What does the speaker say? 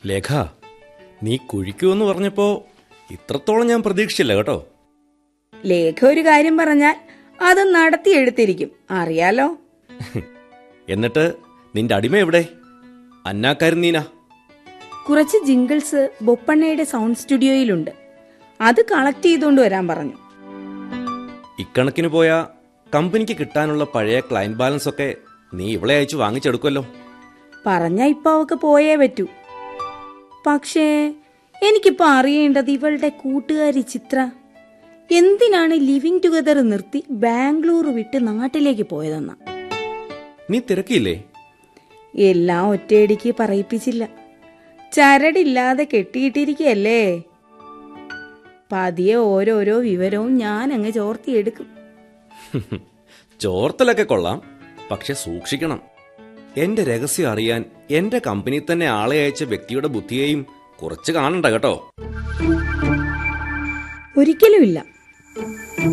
ലേഖ നീ കുഴിക്കുമെന്ന് പറഞ്ഞപ്പോ ഇത്രത്തോളം ഞാൻ പ്രതീക്ഷിച്ചില്ല കേട്ടോ ലേഖ ഒരു കാര്യം പറഞ്ഞാൽ അത് നടത്തിയെടുത്തിരിക്കും അറിയാലോ എന്നിട്ട് നിന്റെ അടിമ എവിടെ അന്നാക്കാരുന്നീന കുറച്ച് ജിങ്കിൾസ് ബൊപ്പണ്ണയുടെ സൗണ്ട് സ്റ്റുഡിയോയിലുണ്ട് അത് കളക്ട് ചെയ്തുകൊണ്ട് വരാൻ പറഞ്ഞു ഇക്കണക്കിന് പോയ കമ്പനിക്ക് കിട്ടാനുള്ള പഴയ ക്ലയന്റ് ബാലൻസ് ഒക്കെ നീ ഇവളെ അയച്ചു വാങ്ങിച്ചെടുക്കുമല്ലോ പറഞ്ഞ ഇപ്പൊ അവക്ക് പോയേ പറ്റൂ പക്ഷേ എനിക്കിപ്പോ അറിയേണ്ടത് ഇവളുടെ കൂട്ടുകാരി ചിത്ര എന്തിനാണ് ലിവിങ് ടുഗദർ നിർത്തി ബാംഗ്ലൂർ വിട്ട് നാട്ടിലേക്ക് പോയതെന്ന നീ തിരക്കിയില്ലേ എല്ലാം ഒറ്റയടിക്ക് പറയിപ്പിച്ചില്ല ചരടില്ലാതെ കെട്ടിയിട്ടിരിക്കല്ലേ പതിയെ ഓരോരോ വിവരവും ഞാൻ അങ്ങ് ചോർത്തിയെടുക്കും ചോർത്തലൊക്കെ കൊള്ളാം പക്ഷെ സൂക്ഷിക്കണം എന്റെ രഹസ്യം അറിയാൻ എന്റെ കമ്പനി തന്നെ ആളെ അയച്ച വ്യക്തിയുടെ ബുദ്ധിയെയും കുറച്ച് കാണണ്ട കേട്ടോ ഒരിക്കലുമില്ല